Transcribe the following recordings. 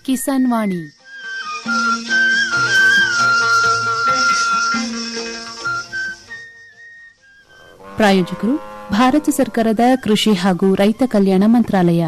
ಕಿಸಾನ್ ವಾಣಿ ಪ್ರಾಯೋಜಕರು ಭಾರತ ಸರ್ಕಾರದ ಕೃಷಿ ಹಾಗೂ ರೈತ ಕಲ್ಯಾಣ ಮಂತ್ರಾಲಯ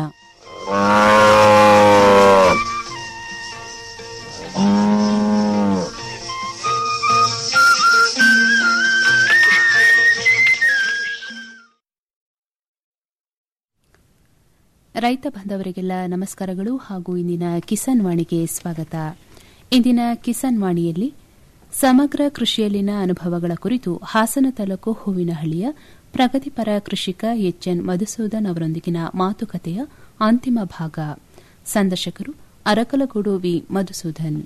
ರೈತ ಬಾಂಧವರಿಗೆಲ್ಲ ನಮಸ್ಕಾರಗಳು ಹಾಗೂ ಇಂದಿನ ಕಿಸಾನ್ ವಾಣಿಗೆ ಸ್ವಾಗತ ಇಂದಿನ ಕಿಸಾನ್ ವಾಣಿಯಲ್ಲಿ ಸಮಗ್ರ ಕೃಷಿಯಲ್ಲಿನ ಅನುಭವಗಳ ಕುರಿತು ಹಾಸನ ತಾಲೂಕು ಹೂವಿನಹಳ್ಳಿಯ ಪ್ರಗತಿಪರ ಕೃಷಿಕ ಎಚ್ಎನ್ ಮಧುಸೂದನ್ ಅವರೊಂದಿಗಿನ ಮಾತುಕತೆಯ ಅಂತಿಮ ಭಾಗ ಸಂದರ್ಶಕರು Arakalagudu V Madhusudan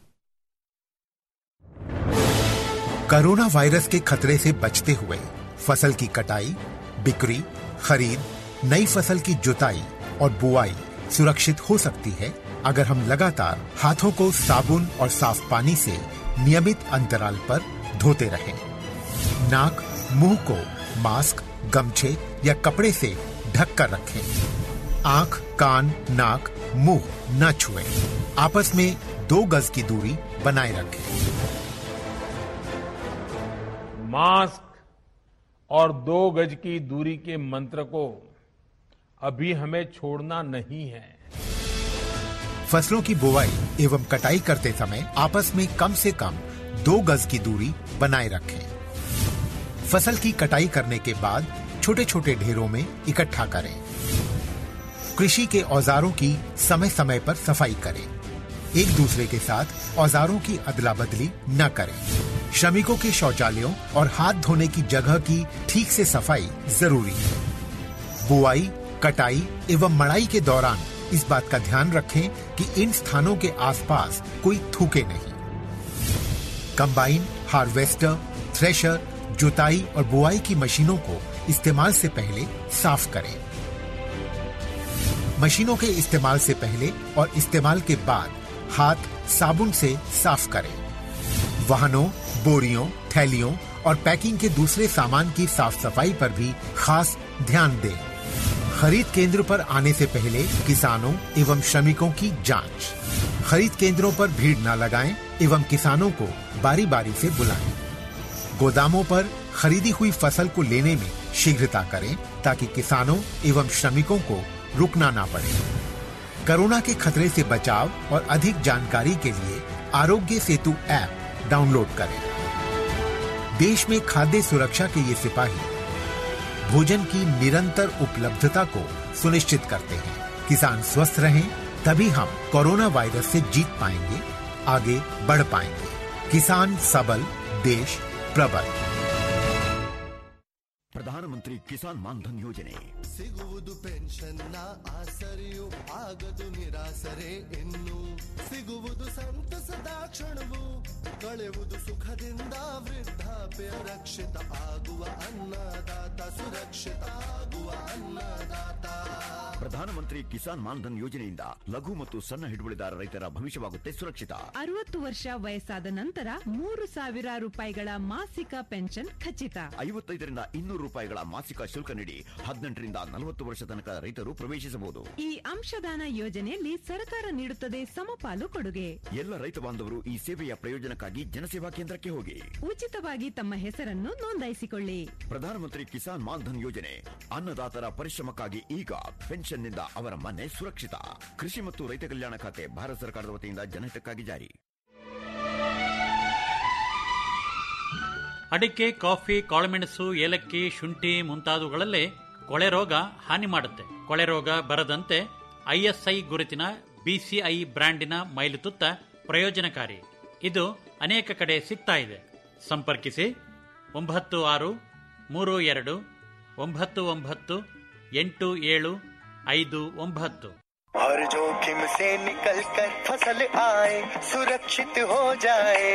corona virus के खतरे से बचते हुए फसल की कटाई बिक्री खरीद नई फसल की जुताई और बुआई सुरक्षित हो सकती है अगर हम लगातार हाथों को साबुन और साफ पानी से नियमित अंतराल पर धोते रहें। नाक मुंह को मास्क गमछे या कपड़े से ढक कर रखें आंख कान नाक मुंह न छुएं। आपस में दो गज की दूरी बनाए रखें मास्क और दो गज की दूरी के मंत्र को अभी हमें छोड़ना नहीं है फसलों की बुवाई एवं कटाई करते समय आपस में कम से कम दो गज की दूरी बनाए रखें फसल की कटाई करने के बाद छोटे छोटे ढेरों में इकट्ठा करें कृषि के औजारों की समय समय पर सफाई करें एक दूसरे के साथ औजारों की अदला बदली न करें श्रमिकों के शौचालयों और हाथ धोने की जगह की ठीक से सफाई जरूरी है बुआई कटाई एवं मड़ाई के दौरान इस बात का ध्यान रखें कि इन स्थानों के आसपास कोई थूके नहीं कंबाइन हार्वेस्टर थ्रेशर जुताई और बुआई की मशीनों को इस्तेमाल से पहले साफ करें मशीनों के इस्तेमाल से पहले और इस्तेमाल के बाद हाथ साबुन से साफ करें वाहनों बोरियों थैलियों और पैकिंग के दूसरे सामान की साफ सफाई पर भी खास ध्यान दें खरीद केंद्र पर आने से पहले किसानों एवं श्रमिकों की जांच खरीद केंद्रों पर भीड़ न लगाएं एवं किसानों को बारी बारी से बुलाएं गोदामों पर खरीदी हुई फसल को लेने में शीघ्रता करें ताकि किसानों एवं श्रमिकों को रुकना ना पड़े कोरोना के खतरे से बचाव और अधिक जानकारी के लिए आरोग्य सेतु ऐप डाउनलोड करें देश में खाद्य सुरक्षा के ये सिपाही भोजन की निरंतर उपलब्धता को सुनिश्चित करते हैं किसान स्वस्थ रहें तभी हम कोरोना वायरस से जीत पाएंगे आगे बढ़ पाएंगे किसान सबल देश प्रबल ಪ್ರಧಾನಮಂತ್ರಿ ಕಿಸಾನ್ ಮಾನ್ಧನ್ ಯೋಜನೆ ಸಿಗುವುದು ಪೆನ್ಷನ್ನ ಆಸರೆಯು ಆಗದು ನಿರಾಸರೆ ಇನ್ನು ಸಿಗುವುದು ಸಂತಸದ ಕ್ಷಣವು ಕಳೆಯುವುದು ಸುಖದಿಂದ ವೃದ್ಧಾಪ್ಯ ರಕ್ಷಿತ ಆಗುವ ಅನ್ನದಾತ ಸುರಕ್ಷಿತ ಆಗುವ ಅನ್ನದಾತ ಪ್ರಧಾನಮಂತ್ರಿ ಕಿಸಾನ್ ಮಾನ್ಧನ್ ಯೋಜನೆಯಿಂದ ಲಘು ಮತ್ತು ಸಣ್ಣ ಹಿಡುವಳಿದಾರ ರೈತರ ಭವಿಷ್ಯವಾಗುತ್ತೆ ಸುರಕ್ಷಿತ ಅರವತ್ತು ವರ್ಷ ವಯಸ್ಸಾದ ನಂತರ ಮೂರು ಸಾವಿರ ರೂಪಾಯಿಗಳ ಮಾಸಿಕ ಪೆನ್ಷನ್ ಖಚಿತ ಐವತ್ತೈದರಿಂದ ಇನ್ನೂರು ರೂಪಾಯಿಗಳ ಮಾಸಿಕ ಶುಲ್ಕ ನೀಡಿ ಹದಿನೆಂಟರಿಂದ ನಲವತ್ತು ವರ್ಷ ತನಕ ರೈತರು ಪ್ರವೇಶಿಸಬಹುದು ಈ ಅಂಶದಾನ ಯೋಜನೆಯಲ್ಲಿ ಸರ್ಕಾರ ನೀಡುತ್ತದೆ ಸಮಪಾಲು ಕೊಡುಗೆ ಎಲ್ಲ ರೈತ ಬಾಂಧವರು ಈ ಸೇವೆಯ ಪ್ರಯೋಜನಕ್ಕಾಗಿ ಜನಸೇವಾ ಕೇಂದ್ರಕ್ಕೆ ಹೋಗಿ ಉಚಿತವಾಗಿ ತಮ್ಮ ಹೆಸರನ್ನು ನೋಂದಾಯಿಸಿಕೊಳ್ಳಿ ಪ್ರಧಾನಮಂತ್ರಿ ಕಿಸಾನ್ ಮಾನ್ಧನ್ ಯೋಜನೆ ಅನ್ನದಾತರ ಪರಿಶ್ರಮಕ್ಕಾಗಿ ಈಗ ಪೆನ್ಷನ್ನಿಂದ ಅವರ ಮನೆ ಸುರಕ್ಷಿತ ಕೃಷಿ ಮತ್ತು ರೈತ ಕಲ್ಯಾಣ ಖಾತೆ ಭಾರತ ಸರ್ಕಾರದ ವತಿಯಿಂದ ಜನಹಿತಕ್ಕಾಗಿ ಜಾರಿ ಅಡಿಕೆ ಕಾಫಿ ಕಾಳುಮೆಣಸು ಏಲಕ್ಕಿ ಶುಂಠಿ ಮುಂತಾದವುಗಳಲ್ಲೇ ಕೊಳೆ ರೋಗ ಹಾನಿ ಮಾಡುತ್ತೆ ಕೊಳೆ ರೋಗ ಬರದಂತೆ ಐಎಸ್ಐ ಗುರುತಿನ ಬಿಸಿಐ ಬ್ರ್ಯಾಂಡಿನ ಮೈಲುತುತ್ತ ಪ್ರಯೋಜನಕಾರಿ ಇದು ಅನೇಕ ಕಡೆ ಸಿಗ್ತಾ ಇದೆ ಸಂಪರ್ಕಿಸಿ ಒಂಬತ್ತು ಆರು ಮೂರು ಎರಡು ಒಂಬತ್ತು ಒಂಬತ್ತು ಎಂಟು ಏಳು ಐದು ಒಂಬತ್ತು हर जोखिम से निकल कर फसल आए सुरक्षित हो जाए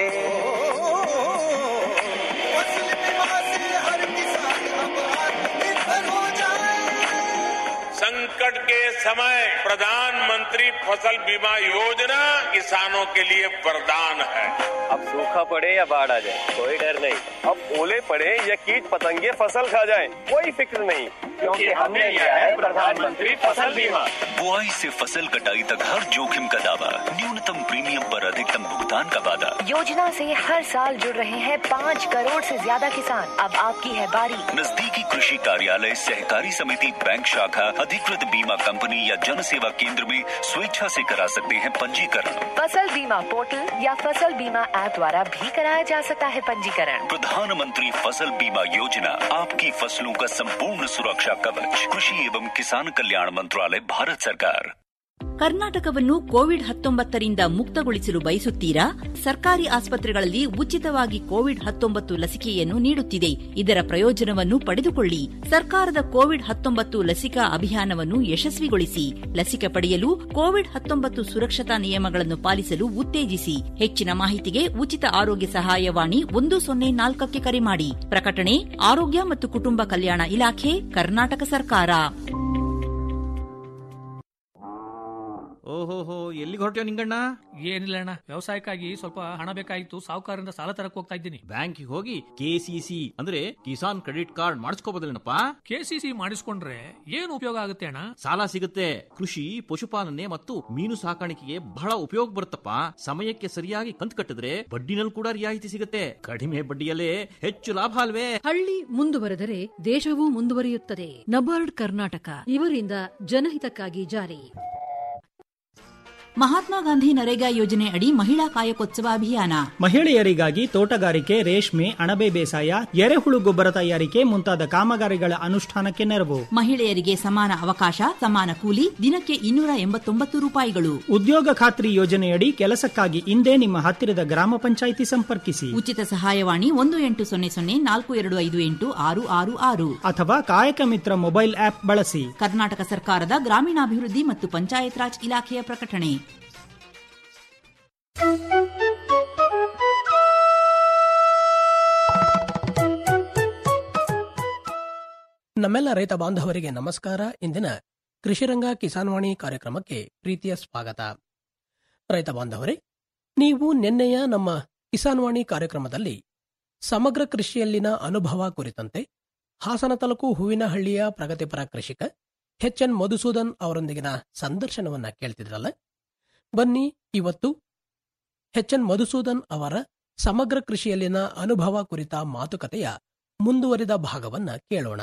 फसल बीमा से हर किसान अब आत्मनिर्भर हो जाए संकट के समय प्रधानमंत्री फसल बीमा योजना किसानों के लिए वरदान है अब सूखा पड़े या बाढ़ आ जाए कोई डर नहीं अब ओले पड़े या कीट पतंगे फसल खा जाए कोई फिक्र नहीं क्योंकि हमने लिया है प्रधानमंत्री फसल बीमा बुआई से फसल कटाई तक हर जोखिम का दावा न्यूनतम प्रीमियम पर अधिकतम भुगतान का वादा योजना से हर साल जुड़ रहे हैं पाँच करोड़ से ज्यादा किसान अब आपकी है बारी नजदीकी कृषि कार्यालय सहकारी समिति बैंक शाखा अधिकृत बीमा कंपनी या जन सेवा केंद्र में स्वेच्छा से करा सकते हैं पंजीकरण फसल बीमा पोर्टल या फसल बीमा ऐप द्वारा भी कराया जा सकता है पंजीकरण प्रधानमंत्री फसल बीमा योजना आपकी फसलों का संपूर्ण सुरक्षा कवच कृषि एवं किसान कल्याण मंत्रालय भारत सरकार ಕರ್ನಾಟಕವನ್ನು ಕೋವಿಡ್ ಹತ್ತೊಂಬತ್ತರಿಂದ ಮುಕ್ತಗೊಳಿಸಲು ಬಯಸುತ್ತೀರಾ ಸರ್ಕಾರಿ ಆಸ್ಪತ್ರೆಗಳಲ್ಲಿ ಉಚಿತವಾಗಿ ಕೋವಿಡ್ ಹತ್ತೊಂಬತ್ತು ಲಸಿಕೆಯನ್ನು ನೀಡುತ್ತಿದೆ ಇದರ ಪ್ರಯೋಜನವನ್ನು ಪಡೆದುಕೊಳ್ಳಿ ಸರ್ಕಾರದ ಕೋವಿಡ್ ಹತ್ತೊಂಬತ್ತು ಲಸಿಕಾ ಅಭಿಯಾನವನ್ನು ಯಶಸ್ವಿಗೊಳಿಸಿ ಲಸಿಕೆ ಪಡೆಯಲು ಕೋವಿಡ್ ಹತ್ತೊಂಬತ್ತು ಸುರಕ್ಷತಾ ನಿಯಮಗಳನ್ನು ಪಾಲಿಸಲು ಉತ್ತೇಜಿಸಿ ಹೆಚ್ಚಿನ ಮಾಹಿತಿಗೆ ಉಚಿತ ಆರೋಗ್ಯ ಸಹಾಯವಾಣಿ ಒಂದು ಸೊನ್ನೆ ನಾಲ್ಕಕ್ಕೆ ಕರೆ ಮಾಡಿ ಪ್ರಕಟಣೆ ಆರೋಗ್ಯ ಮತ್ತು ಕುಟುಂಬ ಕಲ್ಯಾಣ ಇಲಾಖೆ ಕರ್ನಾಟಕ ಸರ್ಕಾರ ಓಹೋಹೋ ಎಲ್ಲಿಗೆ ಹೊರಟ್ಯೋ ನಿಂಗಣ್ಣ ಏನಿಲ್ಲ ಅಣ್ಣ ವ್ಯವಸಾಯಕ್ಕಾಗಿ ಸ್ವಲ್ಪ ಹಣ ಬೇಕಾಗಿತ್ತು ಸಾಹುಕಾರರಿಂದ ಸಾಲ ತರಕ್ ಹೋಗ್ತಾ ಇದ್ದೀನಿ ಬ್ಯಾಂಕಿಗೆ ಹೋಗಿ ಕೆಸಿಸಿ ಅಂದ್ರೆ ಕಿಸಾನ್ ಕ್ರೆಡಿಟ್ ಕಾರ್ಡ್ ಮಾಡಿಸ್ಕೋಬೋದಲ್ಲೇನಪ್ಪ ಕೆಸಿಸಿ ಮಾಡಿಸ್ಕೊಂಡ್ರೆ ಏನು ಉಪಯೋಗ ಆಗುತ್ತೆ ಅಣ್ಣ ಸಾಲ ಸಿಗುತ್ತೆ ಕೃಷಿ ಪಶುಪಾಲನೆ ಮತ್ತು ಮೀನು ಸಾಕಾಣಿಕೆಗೆ ಬಹಳ ಉಪಯೋಗ ಬರುತ್ತಪ್ಪ ಸಮಯಕ್ಕೆ ಸರಿಯಾಗಿ ಕಂತು ಕಟ್ಟಿದ್ರೆ ಬಡ್ಡಿನಲ್ಲಿ ಕೂಡ ರಿಯಾಯಿತಿ ಸಿಗುತ್ತೆ ಕಡಿಮೆ ಬಡ್ಡಿಯಲ್ಲೇ ಹೆಚ್ಚು ಲಾಭ ಅಲ್ವೇ ಹಳ್ಳಿ ಮುಂದುವರೆದರೆ ದೇಶವೂ ಮುಂದುವರಿಯುತ್ತದೆ ನಬಾರ್ಡ್ ಕರ್ನಾಟಕ ಇವರಿಂದ ಜನಹಿತಕ್ಕಾಗಿ ಜಾರಿ ಮಹಾತ್ಮ ಗಾಂಧಿ ನರೇಗಾ ಯೋಜನೆ ಅಡಿ ಮಹಿಳಾ ಕಾಯಕೋತ್ಸವ ಅಭಿಯಾನ ಮಹಿಳೆಯರಿಗಾಗಿ ತೋಟಗಾರಿಕೆ ರೇಷ್ಮೆ ಅಣಬೆ ಬೇಸಾಯ ಎರೆಹುಳು ಗೊಬ್ಬರ ತಯಾರಿಕೆ ಮುಂತಾದ ಕಾಮಗಾರಿಗಳ ಅನುಷ್ಠಾನಕ್ಕೆ ನೆರವು ಮಹಿಳೆಯರಿಗೆ ಸಮಾನ ಅವಕಾಶ ಸಮಾನ ಕೂಲಿ ದಿನಕ್ಕೆ ಇನ್ನೂರ ಎಂಬತ್ತೊಂಬತ್ತು ರೂಪಾಯಿಗಳು ಉದ್ಯೋಗ ಖಾತ್ರಿ ಯೋಜನೆಯಡಿ ಕೆಲಸಕ್ಕಾಗಿ ಇಂದೇ ನಿಮ್ಮ ಹತ್ತಿರದ ಗ್ರಾಮ ಪಂಚಾಯಿತಿ ಸಂಪರ್ಕಿಸಿ ಉಚಿತ ಸಹಾಯವಾಣಿ ಒಂದು ಎಂಟು ಸೊನ್ನೆ ಸೊನ್ನೆ ನಾಲ್ಕು ಎರಡು ಐದು ಎಂಟು ಆರು ಆರು ಆರು ಅಥವಾ ಕಾಯಕ ಮಿತ್ರ ಮೊಬೈಲ್ ಆಪ್ ಬಳಸಿ ಕರ್ನಾಟಕ ಸರ್ಕಾರದ ಗ್ರಾಮೀಣಾಭಿವೃದ್ಧಿ ಮತ್ತು ಪಂಚಾಯತ್ ರಾಜ್ ಇಲಾಖೆಯ ಪ್ರಕಟಣೆ ನಮ್ಮೆಲ್ಲ ರೈತ ಬಾಂಧವರಿಗೆ ನಮಸ್ಕಾರ ಇಂದಿನ ಕೃಷಿರಂಗ ಕಿಸಾನ್ವಾಣಿ ಕಾರ್ಯಕ್ರಮಕ್ಕೆ ಪ್ರೀತಿಯ ಸ್ವಾಗತ ರೈತ ಬಾಂಧವರೇ ನೀವು ನಿನ್ನೆಯ ನಮ್ಮ ಕಿಸಾನ್ವಾಣಿ ಕಾರ್ಯಕ್ರಮದಲ್ಲಿ ಸಮಗ್ರ ಕೃಷಿಯಲ್ಲಿನ ಅನುಭವ ಕುರಿತಂತೆ ಹಾಸನ ತಾಲೂಕು ಹೂವಿನಹಳ್ಳಿಯ ಪ್ರಗತಿಪರ ಕೃಷಿಕ ಎಚ್ ಎನ್ ಮಧುಸೂದನ್ ಅವರೊಂದಿಗಿನ ಸಂದರ್ಶನವನ್ನ ಕೇಳ್ತಿದ್ರಲ್ಲ ಬನ್ನಿ ಇವತ್ತು ಎಚ್ ಎನ್ ಮಧುಸೂದನ್ ಅವರ ಸಮಗ್ರ ಕೃಷಿಯಲ್ಲಿನ ಅನುಭವ ಕುರಿತ ಮಾತುಕತೆಯ ಮುಂದುವರಿದ ಭಾಗವನ್ನ ಕೇಳೋಣ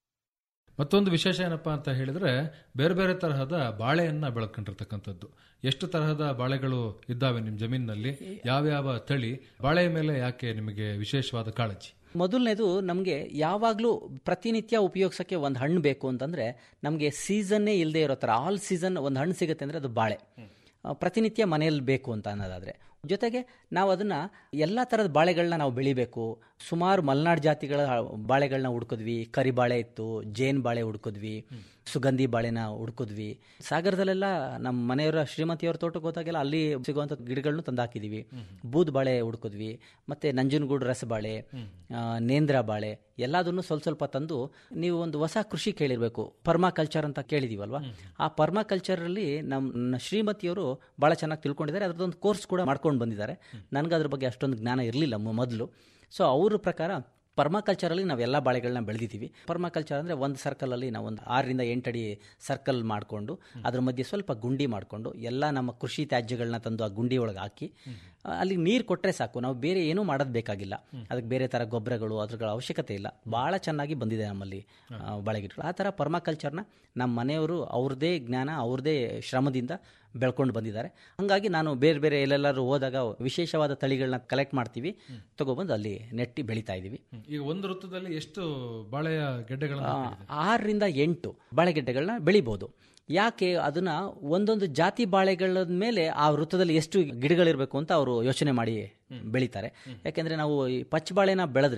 ಮತ್ತೊಂದು ವಿಶೇಷ ಏನಪ್ಪಾ ಅಂತ ಹೇಳಿದ್ರೆ ಬೇರೆ ಬೇರೆ ತರಹದ ಬಾಳೆಯನ್ನ ಬೆಳ್ಕೊಂಡಿರ್ತಕ್ಕಂಥದ್ದು ಎಷ್ಟು ತರಹದ ಬಾಳೆಗಳು ಇದ್ದಾವೆ ನಿಮ್ಮ ಜಮೀನಿನಲ್ಲಿ ಯಾವ್ಯಾವ ತಳಿ ಬಾಳೆ ಮೇಲೆ ಯಾಕೆ ನಿಮಗೆ ವಿಶೇಷವಾದ ಕಾಳಜಿ ಮೊದಲನೇದು ನಮಗೆ ಯಾವಾಗಲೂ ಪ್ರತಿನಿತ್ಯ ಉಪಯೋಗಿಸೋಕ್ಕೆ ಒಂದು ಹಣ್ಣು ಬೇಕು ಅಂತಂದರೆ ನಮಗೆ ಸೀಸನ್ನೇ ಇಲ್ಲದೆ ಇರೋ ಥರ ಆಲ್ ಸೀಸನ್ ಒಂದು ಹಣ್ಣು ಸಿಗುತ್ತೆ ಅಂದರೆ ಅದು ಬಾಳೆ ಆ, ಪ್ರತಿನಿತ್ಯ ಮನೆಯಲ್ಲಿ ಬೇಕು ಅಂತ ಅನ್ನೋದಾದರೆ ಜೊತೆಗೆ ನಾವು ಅದನ್ನು ಎಲ್ಲ ಥರದ ಬಾಳೆಗಳನ್ನ ನಾವು ಬೆಳಿಬೇಕು ಸುಮಾರು ಮಲೆನಾಡು ಜಾತಿಗಳ ಬಾಳೆಗಳನ್ನ ಹುಡ್ಕಿದ್ವಿ ಕರಿಬಾಳೆ ಇತ್ತು ಜೇನ್ ಬಾಳೆ ಹುಡ್ಕಿದ್ವಿ ಸುಗಂಧಿ ಬಾಳೆನ ಹುಡ್ಕಿದ್ವಿ ಸಾಗರದಲ್ಲೆಲ್ಲ ನಮ್ಮ ಮನೆಯವರ ಶ್ರೀಮತಿಯವ್ರ ತೋಟಕ್ಕೆ ಹೋದಾಗೆಲ್ಲ ಅಲ್ಲಿ ಸಿಗುವಂಥ ಗಿಡಗಳನ್ನೂ ತಂದು ಹಾಕಿದ್ವಿ ಬೂದ್ ಬಾಳೆ ಹುಡ್ಕಿದ್ವಿ ಮತ್ತು ನಂಜನಗೂಡು ರಸಬಾಳೆ ಆ, ನೇಂದ್ರ ಬಾಳೆ ಎಲ್ಲದನ್ನು ಸ್ವಲ್ಪ ಸ್ವಲ್ಪ ತಂದು ನೀವು ಒಂದು ಹೊಸ ಕೃಷಿ ಕೇಳಿರಬೇಕು ಪರ್ಮಾ ಕಲ್ಚರ್ ಅಂತ ಕೇಳಿದೀವಲ್ವಾ ಆ ಪರ್ಮಾ ಕಲ್ಚರಲ್ಲಿ ನಮ್ಮ ಶ್ರೀಮತಿಯವರು ಭಾಳ ಚೆನ್ನಾಗಿ ತಿಳ್ಕೊಂಡಿದ್ದಾರೆ ಅದರದ್ದೊಂದು ಕೋರ್ಸ್ ಕೂಡ ಮಾಡ್ಕೊಂಡು ಬಂದಿದ್ದಾರೆ ನನಗೆ ಅದ್ರ ಬಗ್ಗೆ ಅಷ್ಟೊಂದು ಜ್ಞಾನ ಇರಲಿಲ್ಲ ಮೊದಲು ಸೊ ಅವ್ರ ಪ್ರಕಾರ ಪರ್ಮಾಕಲ್ಚರಲ್ಲಿ ನಾವು ಎಲ್ಲ ಬಾಳೆಗಳನ್ನ ಬೆಳೆದಿದ್ದೀವಿ ಪರ್ಮಾಕಲ್ಚರ್ ಅಂದರೆ ಒಂದು ಸರ್ಕಲಲ್ಲಿ ನಾವು ಒಂದು ಆರರಿಂದ ಎಂಟು ಅಡಿ ಸರ್ಕಲ್ ಮಾಡಿಕೊಂಡು ಅದ್ರ ಮಧ್ಯೆ ಸ್ವಲ್ಪ ಗುಂಡಿ ಮಾಡಿಕೊಂಡು ಎಲ್ಲ ನಮ್ಮ ಕೃಷಿ ತ್ಯಾಜ್ಯಗಳನ್ನ ತಂದು ಆ ಗುಂಡಿ ಒಳಗೆ ಹಾಕಿ ಆ, ಅಲ್ಲಿಗೆ ನೀರು ಕೊಟ್ಟರೆ ಸಾಕು ನಾವು ಬೇರೆ ಏನೂ ಮಾಡೋದು ಬೇಕಾಗಿಲ್ಲ ಅದಕ್ಕೆ ಬೇರೆ ಥರ ಗೊಬ್ಬರಗಳು ಅದ್ರಗಳ ಅವಶ್ಯಕತೆ ಇಲ್ಲ ಭಾಳ ಚೆನ್ನಾಗಿ ಬಂದಿದೆ ನಮ್ಮಲ್ಲಿ ಆ, ಬಾಳೆಗಿಡಗಳು ಆ ಥರ ಪರ್ಮಾಕಲ್ಚರ್ನ ನಮ್ಮ ಮನೆಯವರು ಅವ್ರದ್ದೇ ಜ್ಞಾನ ಅವ್ರದ್ದೇ ಶ್ರಮದಿಂದ ಬೆಳ್ಕೊಂಡು ಬಂದಿದ್ದಾರೆ ಹಾಗಾಗಿ ನಾನು ಬೇರೆ ಬೇರೆ ಎಲ್ಲೆಲ್ಲರೂ ಹೋದಾಗ ವಿಶೇಷವಾದ ತಳಿಗಳನ್ನ ಕಲೆಕ್ಟ್ ಮಾಡ್ತೀವಿ ತಗೊಬಂದು ಅಲ್ಲಿ ನೆಟ್ಟಿ ಬೆಳೀತಾ ಇದ್ದೀವಿ ಈಗ ಒಂದು ಋತುದಲ್ಲಿ ಎಷ್ಟು ಬಾಳೆಯ ಗೆಡ್ಡೆಗಳನ್ನು ಆ, ಹಾಕಿದ್ದೀರಿ? ಆರರಿಂದ ಎಂಟು ಬಾಳೆಗೆಡ್ಡೆಗಳನ್ನ ಬೆಳಿಬೋದು ಯಾಕೆ ಅದನ್ನ ಒಂದೊಂದು ಜಾತಿ ಬಾಳೆಗಳ ಮೇಲೆ ಆ ವೃತ್ತದಲ್ಲಿ ಎಷ್ಟು ಗಿಡಗಳಿರಬೇಕು ಅಂತ ಅವರು ಯೋಚನೆ ಮಾಡಿ ಬೆಳೀತಾರೆ ಯಾಕೆಂದ್ರೆ ನಾವು ಈ ಪಚ್ಚ ಬಾಳೆನ ಬೆಳೆದ್ರೆ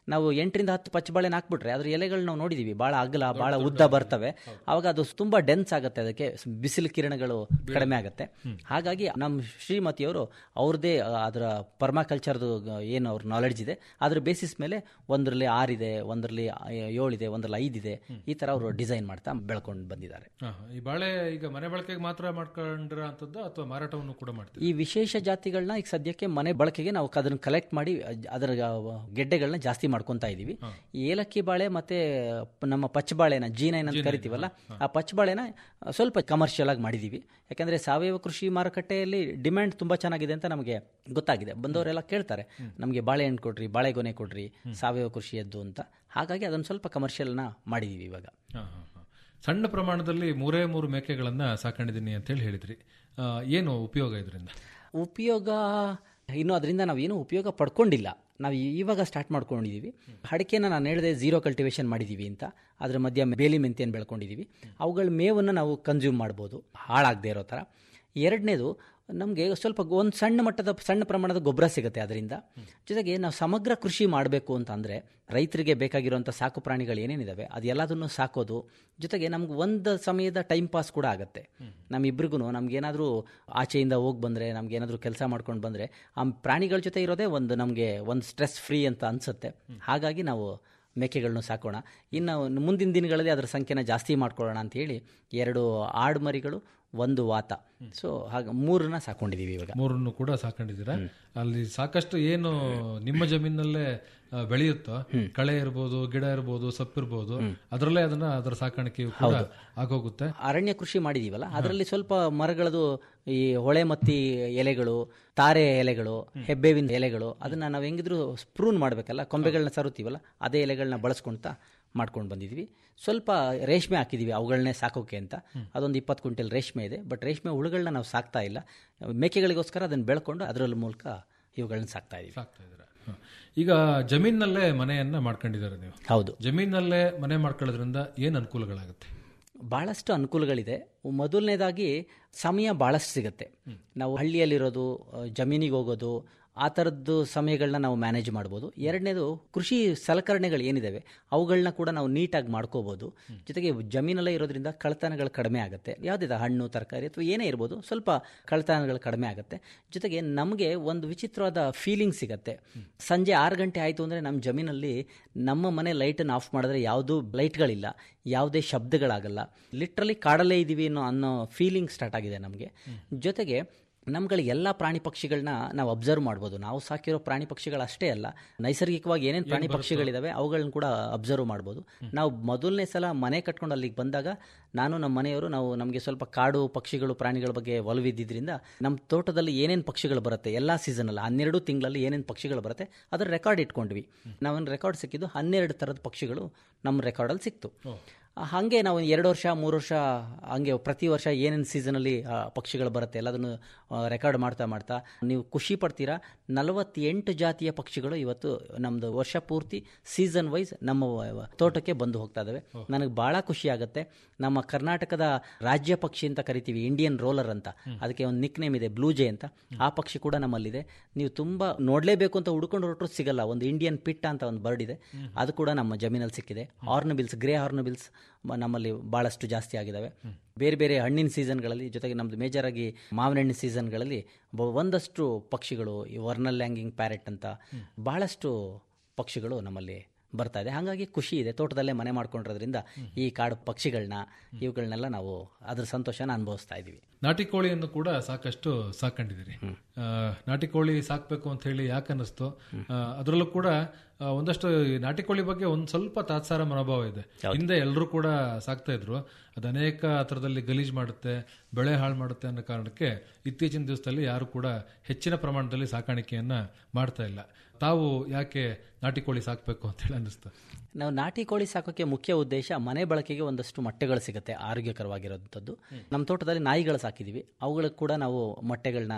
ನಾವು ಎಂಟರಿಂದ ಹತ್ತು ಪಚ್ಚಬಾಳೆನ ಹಾಕ್ಬಿಟ್ರೆ ಅದ್ರ ಎಲೆಗಳು ನಾವು ನೋಡಿದೀವಿ ಬಹಳ ಅಗಲ ಬಹಳ ಉದ್ದ ಬರ್ತವೆ ಅವಾಗ ಅದು ತುಂಬಾ ಡೆನ್ಸ್ ಆಗುತ್ತೆ ಅದಕ್ಕೆ ಬಿಸಿಲು ಕಿರಣಗಳು ಕಡಿಮೆ ಆಗುತ್ತೆ ಹಾಗಾಗಿ ನಮ್ಮ ಶ್ರೀಮತಿಯವರು ಅವ್ರದ್ದೇ ಅದರ ಪರ್ಮಾಕಲ್ಚರ್ದು ಏನು ಅವ್ರ ನಾಲೆಡ್ಜ್ ಇದೆ ಅದ್ರ ಬೇಸಿಸ್ ಮೇಲೆ ಒಂದರಲ್ಲಿ ಆರಿದೆ ಒಂದರಲ್ಲಿ ಏಳಿದೆ ಒಂದರಲ್ಲಿ ಐದಿದೆ ಈ ತರ ಅವರು ಡಿಸೈನ್ ಮಾಡ್ತಾ ಬೆಳ್ಕೊಂಡು ಬಂದಿದ್ದಾರೆ ಹಾ, ಹಾ. ಈ ಬಾಳೆ ಈಗ ಮನೆ ಬಳಕೆಗೆ ಮಾತ್ರ ಮಾಡ್ಕೊಂಡಿರೋ ಅಂತದ್ದು ಅಥವಾ ಮಾರಾಟವನ್ನು ಕೂಡ ಮಾಡ್ತೀವಿ ಈ ವಿಶೇಷ ಜಾತಿಗಳನ್ನ ಈಗ ಸದ್ಯಕ್ಕೆ ಮನೆ ಬಳಕೆಗೆ ನಾವು ಅದನ್ನ ಕಲೆಕ್ಟ್ ಮಾಡಿ ಅದ್- ಅದರ ಗೆಡ್ಡೆಗಳನ್ನ ಜಾಸ್ತಿ ಮಾಡ್ಕೊಂತಾ ಇದೀವಿ ಈ ಏಲಕ್ಕಿ ಬಾಳೆ ಮತ್ತೆ ಪ- ನಮ್ಮ ಪಚ್ಚಬಾಳೆನ ಜಿ ನೈನ್ ಅಂತ ಕರಿತೀವಲ್ಲ ಆ ಪಚ್ಚಬಾಳೆನ ಸ್ವಲ್ಪ ಕಮರ್ಷಿಯಲ್ ಆಗಿ ಮಾಡಿದೀವಿ ಯಾಕಂದ್ರೆ ಸಾವಯವ ಕೃಷಿ ಮಾರುಕಟ್ಟೆಯಲ್ಲಿ ಡಿಮ್ಯಾಂಡ್ ತುಂಬಾ ಚೆನ್ನಾಗಿದೆ ಅಂತ ನಮಗೆ ಗೊತ್ತಾಗಿದೆ ಬಂದವರೆಲ್ಲ ಕೇಳ್ತಾರೆ ನಮಗೆ ಬಾಳೆಹಣ್ಣು ಕೊಡ್ರಿ ಬಾಳೆಗೊನೆ ಕೊಡ್ರಿ ಸಾವಯವ ಕೃಷಿಯದ್ದು ಅಂತ ಹಾಗಾಗಿ ಅದನ್ನ ಸ್ವಲ್ಪ ಕಮರ್ಷಿಯಲ್ನ ಮಾಡಿದೀವಿ ಇವಾಗ ಹಾ, ಹಾ, ಹಾ. ಸಣ್ಣ ಪ್ರಮಾಣದಲ್ಲಿ ಮೂರೇ ಮೂರು ಮೇಕೆಗಳನ್ನ ಸಾಕೊಂಡಿದ್ದೀನಿ ಅಂತ ಹೇಳಿ ಹೇಳಿದ್ರಿ ಆ, ಏನು ಉಪಯೋಗ ಇದರಿಂದ ಉಪಯೋಗ ಇನ್ನು ಅದರಿಂದ ನಾವೇನು ಉಪಯೋಗ ಪಡ್ಕೊಂಡಿಲ್ಲ ನಾವು ಇವಾಗ ಸ್ಟಾರ್ಟ್ ಮಾಡ್ಕೊಂಡಿದ್ದೀವಿ ಅಡಿಕೆನ ನಾನು ಹೇಳಿದೆ ಝೀರೋ ಕಲ್ಟಿವೇಶನ್ ಮಾಡಿದ್ದೀವಿ ಅಂತ ಅದ್ರ ಮಧ್ಯ ಬೇಲಿ ಮೆಂತ್ಯನ ಬೆಳ್ಕೊಂಡಿದ್ದೀವಿ ಅವುಗಳ ಮೇವನ್ನು ನಾವು ಕನ್ಸ್ಯೂಮ್ ಮಾಡ್ಬೋದು ಹಾಳಾಗದೇ ಇರೋ ಥರ ಎರಡನೇದು ನಮಗೆ ಸ್ವಲ್ಪ ಒಂದು ಸಣ್ಣ ಮಟ್ಟದ ಸಣ್ಣ ಪ್ರಮಾಣದ ಗೊಬ್ಬರ ಸಿಗುತ್ತೆ ಅದರಿಂದ ಜೊತೆಗೆ ನಾವು ಸಮಗ್ರ ಕೃಷಿ ಮಾಡಬೇಕು ಅಂತ ಅಂದರೆ ರೈತರಿಗೆ ಬೇಕಾಗಿರುವಂಥ ಸಾಕು ಪ್ರಾಣಿಗಳು ಏನೇನಿದಾವೆ ಅದೆಲ್ಲದನ್ನು ಸಾಕೋದು ಜೊತೆಗೆ ನಮ್ಗೆ ಒಂದು ಸಮಯದ ಟೈಮ್ ಪಾಸ್ ಕೂಡ ಆಗುತ್ತೆ ನಮ್ಮಿಬ್ರಿಗೂ ನಮ್ಗೇನಾದರೂ ಆಚೆಯಿಂದ ಹೋಗಿ ಬಂದರೆ ನಮ್ಗೇನಾದರೂ ಕೆಲಸ ಮಾಡ್ಕೊಂಡು ಬಂದರೆ ಆ ಪ್ರಾಣಿಗಳ ಜೊತೆ ಇರೋದೇ ಒಂದು ನಮಗೆ ಒಂದು ಸ್ಟ್ರೆಸ್ ಫ್ರೀ ಅಂತ ಅನಿಸುತ್ತೆ ಹಾಗಾಗಿ ನಾವು ಮೇಕೆಗಳನ್ನು ಸಾಕೋಣ ಇನ್ನು ಮುಂದಿನ ದಿನಗಳಲ್ಲಿ ಅದರ ಸಂಖ್ಯೆನ ಜಾಸ್ತಿ ಮಾಡ್ಕೊಳ್ಳೋಣ ಅಂತ ಹೇಳಿ ಎರಡು ಆಡು ಮರಿಗಳು ಒಂದು ವಾತ ಸೊ ಹಾಗೆ ಮೂರನ್ನ ಸಾಕೊಂಡಿದ್ದೀವಿ ಇವಾಗ ಮೂರನ್ನು ಕೂಡ ಸಾಕೊಂಡಿದ್ದೀರಾ ಅಲ್ಲಿ ಸಾಕಷ್ಟು ಏನು ನಿಮ್ಮ ಜಮೀನಲ್ಲೇ ಆ, ಬೆಳೆಯುತ್ತೋ ಕಳೆ ಇರ್ಬೋದು ಗಿಡ ಇರ್ಬೋದು ಸೊಪ್ಪಿರ್ಬೋದು ಅದರಲ್ಲೇ ಅದನ್ನ ಅದರ ಸಾಕಾಣಿಕೆಯು ಕೂಡ ಹೌದು. ಆಗೋಗುತ್ತೆ ಅರಣ್ಯ ಕೃಷಿ ಮಾಡಿದೀವಲ್ಲ ಅದರಲ್ಲಿ ಸ್ವಲ್ಪ ಮರಗಳದು ಈ ಹೊಳೆ ಮತ್ತಿ ಎಲೆಗಳು ತಾರೆ ಎಲೆಗಳು ಹೆಬ್ಬೇವಿನ ಎಲೆಗಳು ಅದನ್ನ ನಾವು ಹೆಂಗಿದ್ರು ಸ್ಪ್ರೂನ್ ಮಾಡಬೇಕಲ್ಲ ಕೊಂಬೆಗಳನ್ನ ಸರುತ್ತೀವಲ್ಲ ಅದೇ ಎಲೆಗಳನ್ನ ಬಳಸ್ಕೊಂತ ಮಾಡ್ಕೊಂಡು ಬಂದಿದ್ವಿ ಸ್ವಲ್ಪ ರೇಷ್ಮೆ ಹಾಕಿದೀವಿ ಅವುಗಳನ್ನೇ ಸಾಕೋಕೆ ಅಂತ ಅದೊಂದು ಇಪ್ಪತ್ತು ಕ್ವಿಂಟಲ್ ರೇಷ್ಮೆ ಇದೆ ಬಟ್ ರೇಷ್ಮೆ ಹುಳುಗಳನ್ನ ನಾವು ಸಾಕ್ತಾ ಇಲ್ಲ ಮೇಕೆಗಳಿಗೋಸ್ಕರ ಅದನ್ನ ಬೆಳ್ಕೊಂಡು ಅದರ ಮೂಲಕ ಇವುಗಳನ್ನ ಸಾಕ್ತಾ ಇದೀವಿ ಸಾಕ್ತಾ ಇದ್ದೀರಾ ಹ. ಈಗ ಜಮೀನಲ್ಲೇ ಮನೆಯನ್ನ ಮಾಡ್ಕೊಂಡಿದ್ದಾರೆ ನೀವು ಹೌದು ಜಮೀನಲ್ಲೇ ಮನೆ ಮಾಡ್ಕೊಳ್ಳೋದ್ರಿಂದ ಏನ್ ಅನುಕೂಲಗಳಾಗುತ್ತೆ ಭಾಳಷ್ಟು ಅನುಕೂಲಗಳಿದೆ ಮೊದಲನೇದಾಗಿ ಸಮಯ ಭಾಳಷ್ಟು ಸಿಗುತ್ತೆ ನಾವು ಹಳ್ಳಿಯಲ್ಲಿರೋದು ಆ, ಜಮೀನಿಗೆ ಹೋಗೋದು ಆ ಥರದ್ದು ಸಮಯಗಳನ್ನ ನಾವು ಮ್ಯಾನೇಜ್ ಮಾಡ್ಬೋದು ಎರಡನೇದು ಕೃಷಿ ಸಲಕರಣೆಗಳು ಏನಿದಾವೆ ಅವುಗಳನ್ನ ಕೂಡ ನಾವು ನೀಟಾಗಿ ಮಾಡ್ಕೋಬೋದು ಜೊತೆಗೆ ಜಮೀನಲ್ಲೇ ಇರೋದ್ರಿಂದ ಕಳ್ತನಗಳು ಕಡಿಮೆ ಆಗುತ್ತೆ ಯಾವುದಿದೆ ಹಣ್ಣು ತರಕಾರಿ ಅಥವಾ ಏನೇ ಇರ್ಬೋದು ಸ್ವಲ್ಪ ಕಳ್ತನಗಳು ಕಡಿಮೆ ಆಗುತ್ತೆ ಜೊತೆಗೆ ನಮಗೆ ಒಂದು ವಿಚಿತ್ರವಾದ ಫೀಲಿಂಗ್ ಸಿಗುತ್ತೆ ಸಂಜೆ ಆರು ಗಂಟೆ ಆಯಿತು ಅಂದರೆ ನಮ್ಮ ಜಮೀನಲ್ಲಿ ನಮ್ಮ ಮನೆ ಲೈಟನ್ನು ಆಫ್ ಮಾಡಿದ್ರೆ ಯಾವುದೂ ಲೈಟ್ಗಳಿಲ್ಲ ಯಾವುದೇ ಶಬ್ದಗಳಾಗಲ್ಲ ಲಿಟ್ರಲಿ ಕಾಡಲ್ಲೇ ಇದ್ದೀವಿ ಅನ್ನೋ ಅನ್ನೋ ಫೀಲಿಂಗ್ ಸ್ಟಾರ್ಟ್ ಆಗಿದೆ ನಮಗೆ ಜೊತೆಗೆ ನಮ್ಗಳ ಎಲ್ಲ ಪ್ರಾಣಿ ಪಕ್ಷಿಗಳನ್ನ ನಾವು ಅಬ್ಸರ್ವ್ ಮಾಡ್ಬೋದು ನಾವು ಸಾಕಿರೋ ಪ್ರಾಣಿ ಪಕ್ಷಿಗಳು ಅಷ್ಟೇ ಅಲ್ಲ ನೈಸರ್ಗಿಕವಾಗಿ ಏನೇನು ಪ್ರಾಣಿ ಪಕ್ಷಿಗಳಿದಾವೆ ಅವುಗಳನ್ನ ಕೂಡ ಅಬ್ಸರ್ವ್ ಮಾಡ್ಬೋದು ನಾವು ಮೊದಲನೇ ಸಲ ಮನೆ ಕಟ್ಕೊಂಡು ಅಲ್ಲಿಗೆ ಬಂದಾಗ ನಾನು ನಮ್ಮ ಮನೆಯವರು ನಾವು ನಮಗೆ ಸ್ವಲ್ಪ ಕಾಡು ಪಕ್ಷಿಗಳು ಪ್ರಾಣಿಗಳ ಬಗ್ಗೆ ಒಲವಿದ್ದಿದ್ರಿಂದ ನಮ್ಮ ತೋಟದಲ್ಲಿ ಏನೇನು ಪಕ್ಷಿಗಳು ಬರುತ್ತೆ ಎಲ್ಲ ಸೀಸನಲ್ಲಿ ಹನ್ನೆರಡು ತಿಂಗಳಲ್ಲಿ ಏನೇನು ಪಕ್ಷಿಗಳು ಬರುತ್ತೆ ಅದರ ರೆಕಾರ್ಡ್ ಇಟ್ಕೊಂಡ್ವಿ ನಾವೊಂದು ರೆಕಾರ್ಡ್ ಸಿಕ್ಕಿದ್ದು ಹನ್ನೆರಡು ಥರದ ಪಕ್ಷಿಗಳು ನಮ್ಮ ರೆಕಾರ್ಡಲ್ಲಿ ಸಿಕ್ತು ಹಾಗೆ ನಾವು ಎರಡು ವರ್ಷ ಮೂರು ವರ್ಷ ಹಂಗೆ ಪ್ರತಿ ವರ್ಷ ಏನೇನು ಸೀಸನಲ್ಲಿ ಪಕ್ಷಿಗಳು ಬರುತ್ತೆ ಎಲ್ಲದನ್ನು ರೆಕಾರ್ಡ್ ಮಾಡ್ತಾ ಮಾಡ್ತಾ ನೀವು ಖುಷಿ ಪಡ್ತೀರಾ ನಲವತ್ತೆಂಟು ಜಾತಿಯ ಪಕ್ಷಿಗಳು ಇವತ್ತು ನಮ್ಮದು ವರ್ಷ ಪೂರ್ತಿ ಸೀಸನ್ ವೈಸ್ ನಮ್ಮ ವ- ತೋಟಕ್ಕೆ ಬಂದು ಹೋಗ್ತಾ ಇದಾವೆ ನನಗೆ ಭಾಳ ಖುಷಿ ಆಗುತ್ತೆ ನಮ್ಮ ಕರ್ನಾಟಕದ ರಾಜ್ಯ ಪಕ್ಷಿ ಅಂತ ಕರಿತೀವಿ ಇಂಡಿಯನ್ ರೋಲರ್ ಅಂತ ಅದಕ್ಕೆ ಒಂದು ನಿಕ್ ನೇಮ್ ಇದೆ ಬ್ಲೂ ಜೆ ಅಂತ ಆ ಪಕ್ಷಿ ಕೂಡ ನಮ್ಮಲ್ಲಿದೆ ನೀವು ತುಂಬ ನೋಡಲೇಬೇಕು ಅಂತ ಹುಡ್ಕೊಂಡು ಹೊರಟರು ಸಿಗಲ್ಲ ಒಂದು ಇಂಡಿಯನ್ ಪಿಟ್ಟ ಅಂತ ಒಂದು ಬರ್ಡ್ ಇದೆ ಅದು ಕೂಡ ನಮ್ಮ ಜಮೀನಲ್ಲಿ ಸಿಕ್ಕಿದೆ ಹಾರ್ನಬಿಲ್ಸ್ ಗ್ರೇ ಹಾರ್ನಬಿಲ್ಸ್ ನಮ್ಮಲ್ಲಿ ಭಾಳಷ್ಟು ಜಾಸ್ತಿ ಆಗಿದ್ದಾವೆ ಬೇರೆ ಬೇರೆ ಹಣ್ಣಿನ ಸೀಸನ್ಗಳಲ್ಲಿ ಜೊತೆಗೆ ನಮ್ಮದು ಮೇಜರ್ ಆಗಿ ಮಾವಿನ ಹಣ್ಣಿನ ಸೀಸನ್ಗಳಲ್ಲಿ ಬ- ಒಂದಷ್ಟು ಪಕ್ಷಿಗಳು ಈ ವರ್ನಲ್ ಲ್ಯಾಂಗಿಂಗ್ ಪ್ಯಾರೆಟ್ ಅಂತ ಬಹಳಷ್ಟು ಪಕ್ಷಿಗಳು ನಮ್ಮಲ್ಲಿ ಬರ್ತಾ ಇದೆ ಹಾಗಾಗಿ ಖುಷಿ ಇದೆ ತೋಟದಲ್ಲೇ ಮನೆ ಮಾಡ್ಕೊಂಡಿರೋದ್ರಿಂದ ಈ ಕಾಡು ಪಕ್ಷಿಗಳನ್ನ ಇವುಗಳನ್ನೆಲ್ಲ ನಾವು ಅದ್ರ ಸಂತೋಷನ ಅನುಭವಿಸ್ತಾ ಇದ್ದೀವಿ ನಾಟಿ ಕೋಳಿಯನ್ನು ಕೂಡ ಸಾಕಷ್ಟು ಸಾಕೊಂಡಿದ್ದೀರಿ ಆ, ನಾಟಿ ಕೋಳಿ ಸಾಕ್ಬೇಕು ಅಂತ ಹೇಳಿ ಯಾಕೆ ಅನ್ನಿಸ್ತು ಆ, ಅದರಲ್ಲೂ ಕೂಡ ಆ, ಒಂದಷ್ಟು ಈ ನಾಟಿ ಕೋಳಿ ಬಗ್ಗೆ ಒಂದ್ ಸ್ವಲ್ಪ ತಾತ್ಸಾರ ಮನೋಭಾವ ಇದೆ ಹಿಂದೆ ಎಲ್ಲರೂ ಕೂಡ ಸಾಕ್ತಾ ಇದ್ರು ಅದು ಅನೇಕ ಥರದಲ್ಲಿ ಗಲೀಜ್ ಮಾಡುತ್ತೆ ಬೆಳೆ ಹಾಳು ಮಾಡುತ್ತೆ ಅನ್ನೋ ಕಾರಣಕ್ಕೆ ಇತ್ತೀಚಿನ ದಿವಸದಲ್ಲಿ ಯಾರು ಕೂಡ ಹೆಚ್ಚಿನ ಪ್ರಮಾಣದಲ್ಲಿ ಸಾಕಾಣಿಕೆಯನ್ನ ಮಾಡ್ತಾ ಇಲ್ಲ ತಾವು ಯಾಕೆ ನಾಟಿ ಕೋಳಿ ಸಾಕ್ಬೇಕು ಅಂತ ಹೇಳಿ ಅನ್ನಿಸ್ತು ನಾವು ನಾಟಿ ಕೋಳಿ ಸಾಕೋಕೆ ಮುಖ್ಯ ಉದ್ದೇಶ ಮನೆ ಬಳಕೆಗೆ ಒಂದಷ್ಟು ಮೊಟ್ಟೆಗಳು ಸಿಗುತ್ತೆ ಆರೋಗ್ಯಕರವಾಗಿರೋಂಥದ್ದು ನಮ್ಮ ತೋಟದಲ್ಲಿ ನಾಯಿಗಳು ಸಾಕಿದ್ದೀವಿ ಅವುಗಳಿಗೆ ಕೂಡ ನಾವು ಮೊಟ್ಟೆಗಳನ್ನ